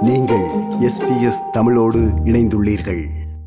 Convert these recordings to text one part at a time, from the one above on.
நீங்கள் எஸ்பிஎஸ் தமிழோடு இணைந்துள்ளீர்கள்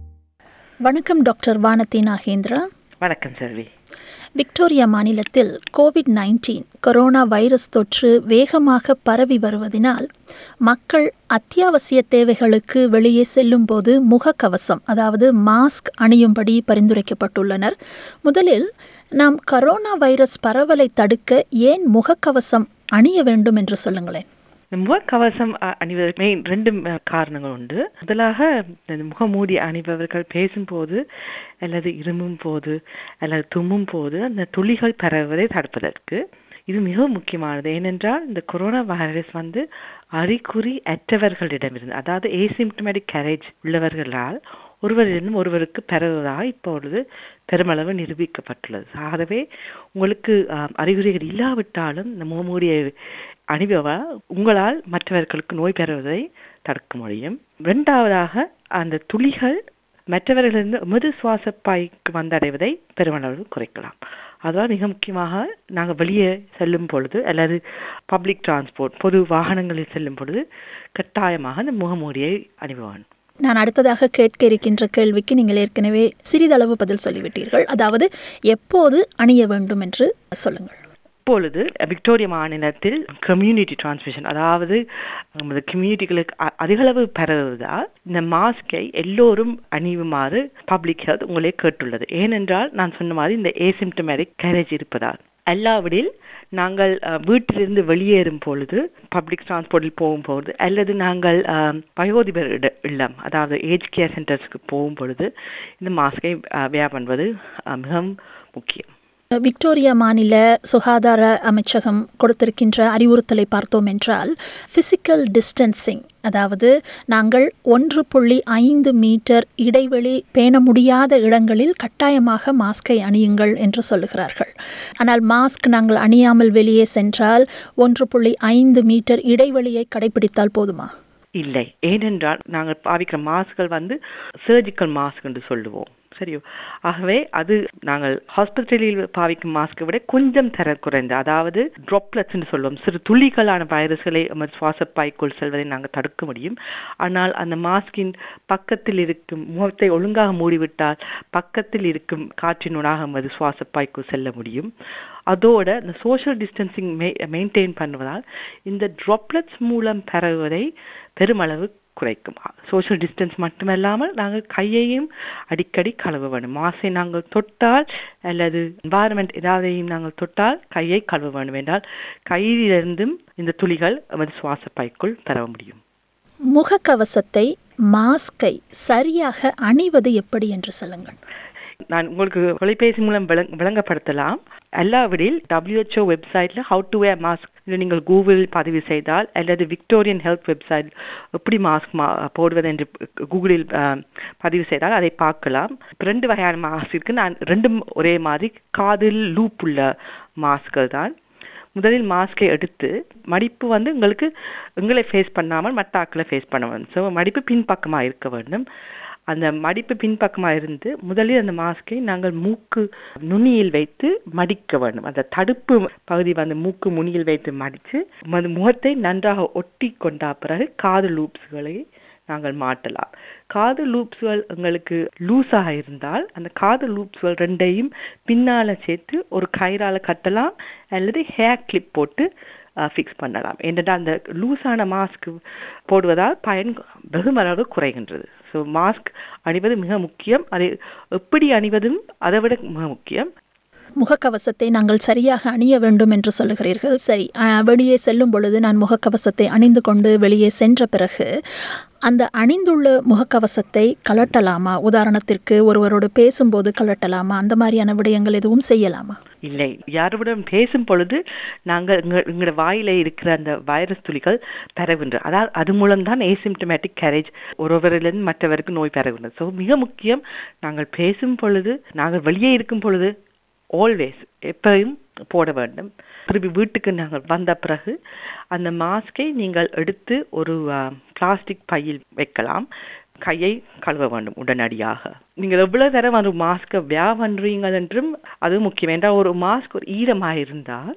வணக்கம் டாக்டர் வானதி நாகேந்திரா வணக்கம் செல்வி விக்டோரியா மாநிலத்தில் கோவிட் நைன்டீன் கொரோனா வைரஸ் தொற்று வேகமாக பரவி வருவதினால் மக்கள் அத்தியாவசிய தேவைகளுக்கு வெளியே செல்லும் போது முகக்கவசம் அதாவது மாஸ்க் அணியும்படி பரிந்துரைக்கப்பட்டுள்ளனர் முதலில் நாம் கொரோனா வைரஸ் பரவலை தடுக்க ஏன் முகக்கவசம் அணிய வேண்டும் என்று சொல்லுங்களேன் இந்த முகக்கவசம் அ- அணிவதற்கு மெயின் ரெண்டு அ, காரணங்கள் உண்டு முதலாக இந்த முகமூடி அணிபவர்கள் பேசும்போது அல்லது இருமும் போது அல்லது தும்மும் போது அந்த துளிகள் பரவுவதை தடுப்பதற்கு இது மிக முக்கியமானது ஏனென்றால் இந்த கொரோனா வைரஸ் வந்து அறிகுறி அற்றவர்களிடமிருந்து அதாவது ஏசிம்டமேட்டிக் கேரேஜ் உள்ளவர்களால் ஒருவரிடம் ஒருவருக்கு பரவுவதாக இப்பொழுது பெருமளவு நிரூபிக்கப்பட்டுள்ளது ஆகவே உங்களுக்கு ஆம், அறிகுறிகள் இல்லாவிட்டாலும் இந்த முகமூடியை அணிபவா உங்களால் மற்றவர்களுக்கு நோய் பரவுவதை தடுக்க முடியும் இரண்டாவதாக அந்த துளிகள் மற்றவர்களிருந்து மிரு சுவாச பாய்க்கு வந்தடைவதை பெருமளவு குறைக்கலாம் அதான் மிக முக்கியமாக நாங்கள் வெளியே செல்லும் பொழுது அல்லது பப்ளிக் டிரான்ஸ்போர்ட் பொது வாகனங்களில் செல்லும் பொழுது கட்டாயமாக இந்த முகமூடியை அணிபவன் நான் அடுத்ததாக கேட்க இருக்கின்ற கேள்விக்கு நீங்கள் ஏற்கனவே சிறிதளவு பதில் சொல்லிவிட்டீர்கள் அதாவது எப்போது அணிய வேண்டும் என்று சொல்லுங்கள் இப்பொழுது விக்டோரியா மாநிலத்தில் கம்யூனிட்டி டிரான்ஸ்மிஷன் அதாவது நமது கம்யூனிட்டிகளுக்கு அ- அதிகளவு பரவுவதால் இந்த மாஸ்கை எல்லோரும் அணியுமாறு பப்ளிக் ஹெல்த் உங்களே கேட்டுள்ளது ஏனென்றால் நான் சொன்ன மாதிரி இந்த ஏசிம்டமேட்டிக் கேரேஜ் இருப்பதால் அல்லாவிடில் நாங்கள் அஹ், வீட்டிலிருந்து வெளியேறும் பொழுது பப்ளிக் டிரான்ஸ்போர்ட்டில் போகும்போது அல்லது நாங்கள் அஹ், வயோதிபர் இட- இல்லம் அதாவது ஏஜ் கேர் சென்டர்ஸ்க்கு போகும் பொழுது இந்த மாஸ்கை வியா பண்ணுவது அஹ், மிகவும் முக்கியம் விக்டோரியா மாநில சுகாதார அமைச்சகம் கொடுத்திருக்கின்ற அறிவுறுத்தலை பார்த்தோம் என்றால் பிசிக்கல் டிஸ்டன்சிங் அதாவது நாங்கள் ஒன்று புள்ளி ஐந்து மீட்டர் இடைவெளி பேண முடியாத இடங்களில் கட்டாயமாக மாஸ்கை அணியுங்கள் என்று சொல்லுகிறார்கள் ஆனால் மாஸ்க் நாங்கள் அணியாமல் வெளியே சென்றால் ஒன்று புள்ளி ஐந்து மீட்டர் இடைவெளியை கடைபிடித்தால் போதுமா இல்லை ஏனென்றால் நாங்கள் பாவிக்கிற மாஸ்க்கள் வந்து சர்ஜிக்கல் மாஸ்க் என்று சொல்லுவோம் சரியோ ஆகவே அது நாங்கள் ஹாஸ்பிட்டலில் பாவிக்கும் மாஸ்கை விட கொஞ்சம் தர குறைந்த அதாவது ட்ராப்லெட்ஸ் என்று சொல்லுவோம் சிறு துளிகளான வைரஸ்களை நமது சுவாச பாய்க்குள் செல்வதை நாங்கள் தடுக்க முடியும் ஆனால் அந்த மாஸ்கின் பக்கத்தில் இருக்கும் முகத்தை ஒழுங்காக மூடிவிட்டால் பக்கத்தில் இருக்கும் காற்றினூடாக நமது சுவாச பாய்க்குள் செல்ல முடியும் அதோட இந்த சோஷியல் டிஸ்டன்சிங் மெயின்டைன் பண்ணுவதால் இந்த ட்ராப்லெட்ஸ் மூலம் பரவுவதை பெருமளவு குறைக்கும் சோஷியல் டிஸ்டன்ஸ் மட்டுமல்லாமல் நாங்கள் கையையும் அடிக்கடி கழுவ வேண்டும் மாசை நாங்கள் தொட்டால் அல்லது என்வாரன்மெண்ட் ஏதாவதையும் நாங்கள் தொட்டால் கையை கழுவ வேண்டும் என்றால் கையிலிருந்தும் இந்த துளிகள் நமது சுவாச பைக்குள் பரவ முடியும் முகக்கவசத்தை மாஸ்கை சரியாக அணிவது எப்படி என்று சொல்லுங்கள் நான் உங்களுக்கு தொலைபேசி மூலம் விளங் விளங்கப்படுத்தலாம் அல்லாவிடில் WHO வெப்சைட்ல ஹவு டு வேர் மாஸ்க் நீங்கள் கூகுள் பதிவு செய்தால் அல்லது விக்டோரியன் ஹெல்த் வெப்சைட் எப்படி மாஸ்க் மா போடுவது என்று கூகுளில் அஹ், பதிவு செய்தால் அதை பார்க்கலாம் இப்ப ரெண்டு வகையான மாஸ்க் இருக்கு நான் ரெண்டும் ஒரே மாதிரி காதில் லூப் உள்ள மாஸ்கள் தான் முதலில் மாஸ்கை எடுத்து மடிப்பு வந்து உங்களுக்கு உங்களை ஃபேஸ் பண்ணாமல் மற்ற ஆட்களை ஃபேஸ் பண்ண வேண்டும் ஸோ மடிப்பு பின்பக்கமாக இருக்க வேண்டும் அந்த மடிப்பு பின்பக்கமாக இருந்து முதலில் அந்த மாஸ்கை நாங்கள் மூக்கு நுனியில் வைத்து மடிக்க வேண்டும் அந்த தடுப்பு பகுதி வந்து மூக்கு நுனியில் வைத்து மடித்து மது முகத்தை நன்றாக ஒட்டி கொண்ட பிறகு காது லூப்ஸ்களை நாங்கள் மாட்டலாம் காது லூப்ஸ்கள் உங்களுக்கு லூஸாக இருந்தால் அந்த காது லூப்ஸ்கள் ரெண்டையும் பின்னால சேர்த்து ஒரு கயிறால கட்டலாம் அல்லது ஹேர் கிளிப் போட்டு ஃபிக்ஸ் பண்ணலாம் ஏனென்றால் அந்த லூஸான மாஸ்க் போடுவதால் பயன் வெகுமளவு குறைகின்றது ஸோ மாஸ்க் அணிவது மிக முக்கியம் அதை எப்படி அணிவதும் அதை விட மிக முக்கியம் முகக்கவசத்தை நாங்கள் சரியாக அணிய வேண்டும் என்று சொல்லுகிறீர்கள் சரி அஹ், வெளியே செல்லும் பொழுது நான் முகக்கவசத்தை அணிந்து கொண்டு வெளியே சென்ற பிறகு அந்த அணிந்துள்ள முகக்கவசத்தை கலட்டலாமா உதாரணத்திற்கு ஒருவரோடு பேசும்போது கலட்டலாமா அந்த மாதிரியான விடயங்கள் எதுவும் செய்யலாமா இல்லை யாருடன் பேசும் பொழுது நாங்கள் எங்க- எங்களோட வாயில இருக்கிற அந்த வைரஸ் துளிகள் பரவுகின்ற அதாவது அது மூலம்தான் ஏசிம்டமேட்டிக் கேரேஜ் ஒருவரிலிருந்து மற்றவருக்கு நோய் பரவுகின்றது ஸோ மிக முக்கியம் நாங்கள் பேசும் பொழுது நாங்கள் வெளியே இருக்கும் பொழுது ஆல்வேஸ் எப்பயும் போட வேண்டும் திருப்பி வீட்டுக்கு நாங்கள் வந்த பிறகு அந்த மாஸ்கை நீங்கள் எடுத்து ஒரு பிளாஸ்டிக் பையில் வைக்கலாம் கையை கழுவ வேண்டும் உடனடியாக நீங்கள் எவ்வளவு தரம் ஒரு மாஸ்கை வியா பண்றீங்க என்றும் அது முக்கியம் என்றால் ஒரு மாஸ்க் ஒரு ஈரமாக இருந்தால்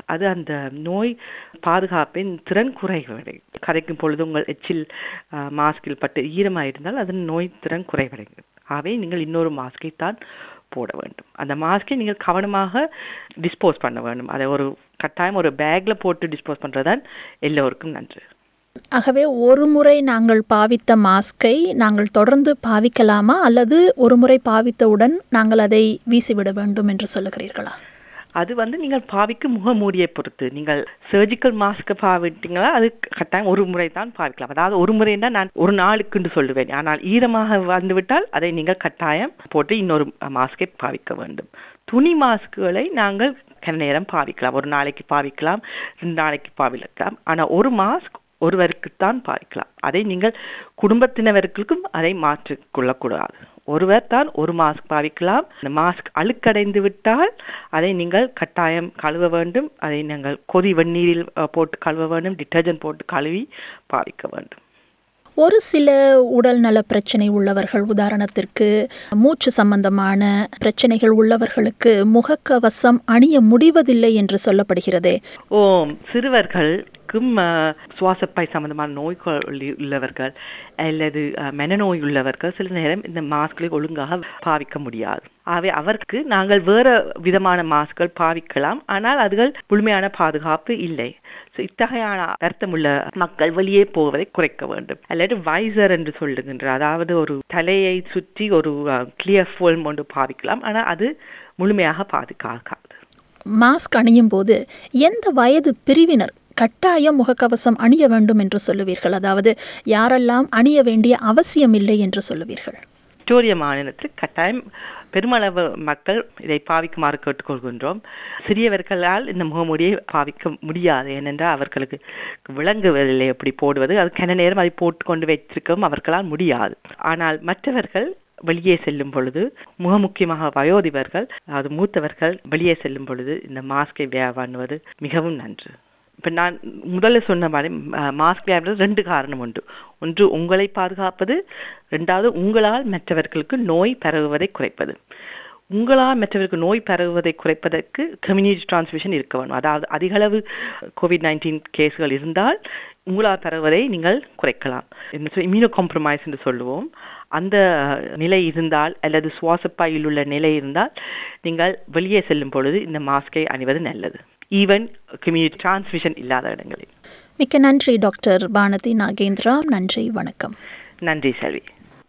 அது அந்த நோய் பாதுகாப்பின் திறன் குறைவடை கரைக்கும் பொழுது உங்கள் எச்சில் மாஸ்கில் பட்டு ஈரமாக இருந்தால் அதன் நோய் திறன் குறைவடைகிறது ஆகவே நீங்கள் இன்னொரு மாஸ்கை தான் போட வேண்டும் அந்த மாஸ்கை நீங்கள் கவனமாக டிஸ்போஸ் பண்ண வேண்டும் அதை ஒரு கட்டாயம் ஒரு பேக்ல போட்டு டிஸ்போஸ் பண்ணுறதான் எல்லோருக்கும் நன்று ஆகவே ஒரு முறை நாங்கள் பாவித்த மாஸ்கை நாங்கள் தொடர்ந்து பாவிக்கலாமா அல்லது ஒரு முறை பாவித்தவுடன் நாங்கள் அதை வீசிவிட வேண்டும் என்று சொல்லுகிறீர்களா அது வந்து நீங்கள் பாவிக்கும் முகமூடியை பொறுத்து நீங்கள் சர்ஜிக்கல் மாஸ்க் பாவிட்டீங்களா அது கட்டாயம் ஒரு முறை தான் பாவிக்கலாம் அதாவது ஒரு முறைன்னா நான் ஒரு நாளுக்குன்னு சொல்லுவேன் ஆனால் ஈரமாக வந்துவிட்டால் அதை நீங்கள் கட்டாயம் போட்டு இன்னொரு மாஸ்கை பாவிக்க வேண்டும் துணி மாஸ்க்குகளை நாங்கள் கன நேரம் பாவிக்கலாம் ஒரு நாளைக்கு பாவிக்கலாம் ரெண்டு நாளைக்கு பாவிக்கலாம் ஆனால் ஒரு மாஸ்க் ஒருவருக்குத்தான் பாவிக்கலாம் அதை நீங்கள் குடும்பத்தினருக்கும் அதை மாற்றிக் கொள்ளக்கூடாது ஒருவர் தான் ஒரு மாஸ்க் பாவிக்கலாம் அந்த மாஸ்க் அழுக்கடைந்து விட்டால் அதை நீங்கள் கட்டாயம் கழுவ வேண்டும் அதை நீங்கள் கொதி வெந்நீரில் போட்டு கழுவ வேண்டும் டிட்டர்ஜென்ட் போட்டு கழுவி பாவிக்க வேண்டும் ஒரு சில உடல் நல பிரச்சனை உள்ளவர்கள் உதாரணத்திற்கு மூச்சு சம்பந்தமான பிரச்சனைகள் உள்ளவர்களுக்கு முகக்கவசம் அணிய முடிவதில்லை என்று சொல்லப்படுகிறதே ஓ சிறுவர்களுக்கும் சுவாசப்பை சம்பந்தமான நோய்கள் உள்ளவர்கள் அல்லது மனநோய் உள்ளவர்கள் சில நேரம் இந்த மாஸ்களை ஒழுங்காக பாவிக்க முடியாது ஆகவே அவருக்கு நாங்கள் வேற விதமான மாஸ்கள் பாவிக்கலாம் ஆனால் அதுகள் முழுமையான பாதுகாப்பு இல்லை இத்தகையான அர்த்தமுள்ள மக்கள் வெளியே போவதை குறைக்க வேண்டும் அல்லது வைசர் என்று சொல்லுகின்ற அதாவது ஒரு தலையை சுற்றி ஒரு கிளியர் ஃபோல்ம் ஒன்று பாவிக்கலாம் ஆனால் அது முழுமையாக பாதுகாக்காது மாஸ்க் அணியும் போது எந்த வயது பிரிவினர் கட்டாயம் முகக்கவசம் அணிய வேண்டும் என்று சொல்லுவீர்கள் அதாவது யாரெல்லாம் அணிய வேண்டிய அவசியம் இல்லை என்று சொல்லுவீர்கள் விக்டோரியா மாநிலத்தில் கட்டாயம் பெருமளவு மக்கள் இதை பாவிக்குமாறு கேட்டுக்கொள்கின்றோம் சிறியவர்களால் இந்த முகமூடியை பாவிக்க முடியாது ஏனென்றால் அவர்களுக்கு விளங்குவதில்லை எப்படி போடுவது அது கன நேரம் அதை போட்டுக்கொண்டு வைத்திருக்கவும் அவர்களால் முடியாது ஆனால் மற்றவர்கள் வெளியே செல்லும் பொழுது முக முக்கியமாக வயோதிபர்கள் அது மூத்தவர்கள் வெளியே செல்லும் பொழுது இந்த மாஸ்கை பண்ணுவது மிகவும் நன்று இப்போ நான் முதல்ல சொன்ன மாதிரி மாஸ்க் வியாபாரம் ரெண்டு காரணம் உண்டு ஒன்று உங்களை பாதுகாப்பது ரெண்டாவது உங்களால் மற்றவர்களுக்கு நோய் பரவுவதை குறைப்பது உங்களால் மற்றவருக்கு நோய் பரவுவதை குறைப்பதற்கு கம்யூனிட்டி டிரான்ஸ்மிஷன் இருக்க வேண்டும் அதாவது அதிகளவு கோவிட் நைன்டீன் கேஸ்கள் இருந்தால் உங்களால் பரவுவதை நீங்கள் குறைக்கலாம் என்ன சொல் இம்யூனோ காம்ப்ரமைஸ் என்று சொல்லுவோம் அந்த நிலை இருந்தால் அல்லது சுவாசப்பாயில் உள்ள நிலை இருந்தால் நீங்கள் வெளியே செல்லும் பொழுது இந்த மாஸ்கை அணிவது நல்லது ஈவன் கம்யூனிட்டி டிரான்ஸ்மிஷன் இல்லாத இடங்களில் மிக்க நன்றி டாக்டர் பானதி நாகேந்திரா நன்றி வணக்கம் நன்றி செல்வி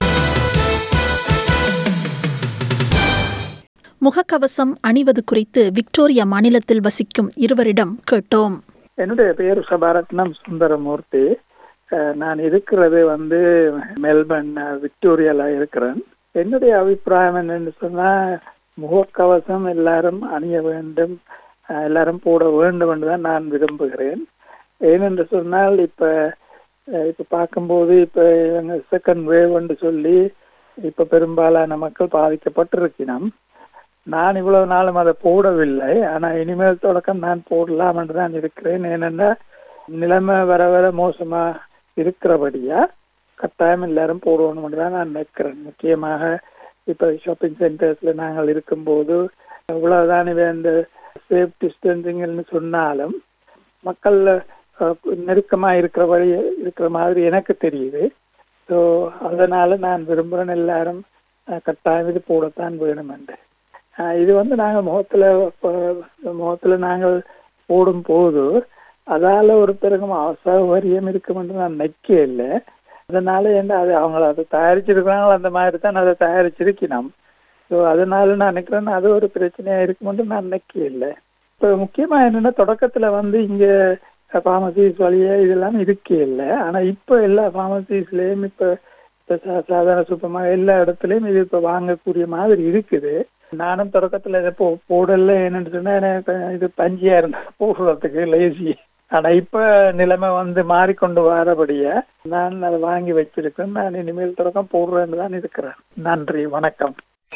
முகக்கவசம் அணிவது குறித்து விக்டோரியா மாநிலத்தில் வசிக்கும் இருவரிடம் கேட்டோம் என்னுடைய பெயர் சபாரத்னம் சுந்தரமூர்த்தி நான் இருக்கிறது வந்து மெல்பர்ன் விக்டோரியால இருக்கிறேன் என்னுடைய அபிப்பிராயம் என்னன்னு சொன்னா முகக்கவசம் எல்லாரும் அணிய வேண்டும் எல்லாரும் போட வேண்டும் என்று தான் நான் விரும்புகிறேன் ஏனென்று சொன்னால் இப்ப இப்ப பார்க்கும்போது இப்ப செகண்ட் வேவ் என்று சொல்லி இப்ப பெரும்பாலான மக்கள் பாதிக்கப்பட்டிருக்கிறோம் நான் இவ்வளவு நாளும் அதை போடவில்லை ஆனா இனிமேல் தொடக்கம் நான் போடலாம் என்று தான் இருக்கிறேன் ஏனென்னா நிலைமை வர வர மோசமா இருக்கிறபடியா கட்டாயம் எல்லாரும் போடணும் தான் நான் நினைக்கிறேன் முக்கியமாக இப்ப ஷாப்பிங் சென்டர்ஸ்ல நாங்கள் இருக்கும்போது இவ்வளவுதான் இந்த சேஃப் டிஸ்டன்சிங்னு சொன்னாலும் மக்கள் நெருக்கமா இருக்கிறபடி இருக்கிற மாதிரி எனக்கு தெரியுது ஸோ அதனால நான் விரும்புகிறேன் எல்லாரும் கட்டாயம் இது போடத்தான் வேணும் என்று இது வந்து நாங்கள் முகத்துல முகத்துல நாங்கள் போடும் போது அதால ஒருத்தருக்கும் அசௌகரியம் இருக்கும் என்று நான் நினைக்க இல்லை அதனால என்ன அது அவங்கள அதை தயாரிச்சிருக்கிறாங்களோ அந்த மாதிரி தான் அதை தயாரிச்சிருக்கணும் ஸோ அதனால நான் நினைக்கிறேன் அது ஒரு பிரச்சனையா இருக்குமென்று நான் நினைக்க இல்லை இப்போ முக்கியமா என்னன்னா தொடக்கத்துல வந்து இங்க ஃபார்மசிஸ் வழியே இதெல்லாம் இருக்கே இல்லை ஆனா இப்போ எல்லா ஃபார்மசிஸ்லயும் இப்போ சாதாரண சுத்தமா எல்லா இடத்துலயும் இது இப்போ வாங்கக்கூடிய மாதிரி இருக்குது நானும் தொடக்கத்துல இதை போ போடல என்னன்னு சொன்னா எனக்கு இது பஞ்சியா இருந்தா போடுறதுக்கு லேசி ஆனா இப்ப நிலைமை வந்து மாறிக்கொண்டு வரபடியா நான் அதை வாங்கி வச்சிருக்கேன் நான் இனிமேல் தொடக்கம் போடுறேன்னு தான் இருக்கிறேன் நன்றி வணக்கம்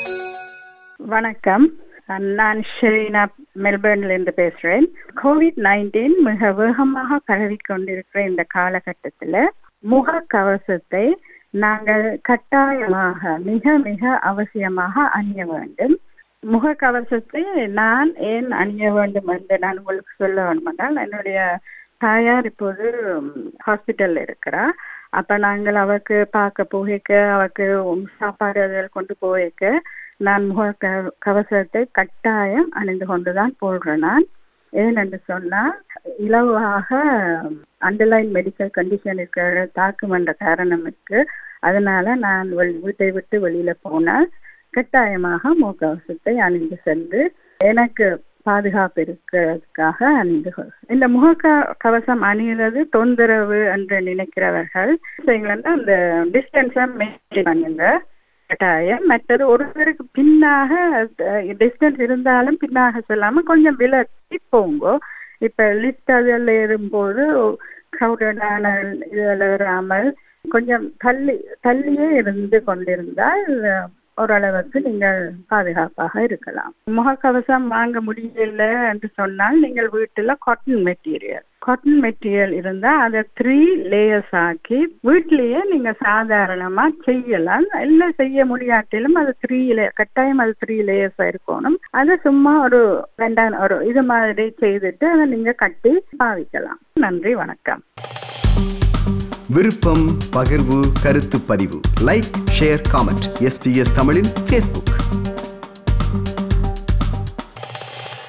வணக்கம் நான் ஷெரீனா மெல்பர்ன்ல இருந்து பேசுறேன் கோவிட் நைன்டீன் மிக வேகமாக பரவி கொண்டிருக்கிற இந்த காலகட்டத்துல முக கவசத்தை நாங்கள் கட்டாயமாக மிக மிக அவசியமாக அணிய வேண்டும் முகக்கவசத்தை நான் ஏன் அணிய வேண்டும் என்று நான் உங்களுக்கு சொல்ல வேண்டுமென்றால் என்னுடைய தாயார் இப்போது ஹாஸ்பிட்டல்ல இருக்கிறா அப்ப நாங்கள் அவருக்கு பார்க்க போகிக்க அவருக்கு சாப்பாடு அதில் கொண்டு போயிக்க நான் முக க- கவசத்தை கட்டாயம் அணிந்து கொண்டுதான் போடுறேன் நான் ஏன் என்று சொன்னால் இலவாக அண்டர்லைன் மெடிக்கல் கண்டிஷன் இருக்கிற தாக்கும் என்ற காரணம் இருக்கு அதனால நான் வெளி- வீட்டை விட்டு வெளியில போனால் கட்டாயமாக முகக்கவசத்தை அணிந்து சென்று எனக்கு பாதுகாப்பு இருக்கிறதுக்காக அணிந்து கொள் இந்த முக கவசம் அணிகிறது தொந்தரவு என்று நினைக்கிறவர்கள் செய்யுங்கன்னா அந்த டிஸ்டன்ஸை மெயின்டைன் பண்ணுங்க கட்டாயம் மற்றது ஒருவருக்கு பின்னாக டிஸ்டன்ஸ் இருந்தாலும் பின்னாக சொல்லாம கொஞ்சம் விலக்கி போங்க இப்ப லிஃப்ட் அதில் ஏறும்போது crowded-ஆன இதில் வராமல் கொஞ்சம் தள்ளி தள்ளியே இருந்து கொண்டிருந்தால் ஓரளவுக்கு நீங்கள் பாதுகாப்பாக இருக்கலாம் முகக்கவசம் வாங்க முடியல என்று சொன்னால் நீங்கள் வீட்டுல காட்டன் மெட்டீரியல் காட்டன் மெட்டீரியல் இருந்தா அதை த்ரீ லேயர்ஸ் ஆக்கி வீட்லயே நீங்க சாதாரணமா செய்யலாம் இல்ல செய்ய முடியாட்டிலும் அது த்ரீ கட்டாயம் அது த்ரீ லேயர்ஸ் இருக்கணும் அதை சும்மா ஒரு ரெண்டாம் ஒரு இது மாதிரி செய்துட்டு அதை நீங்க கட்டி பாவிக்கலாம் நன்றி வணக்கம் விருப்பம் பகிர்வு கருத்து பதிவு லைக் ஷேர் காமெண்ட் எஸ்பிஎஸ் தமிழின் ஃபேஸ்புக்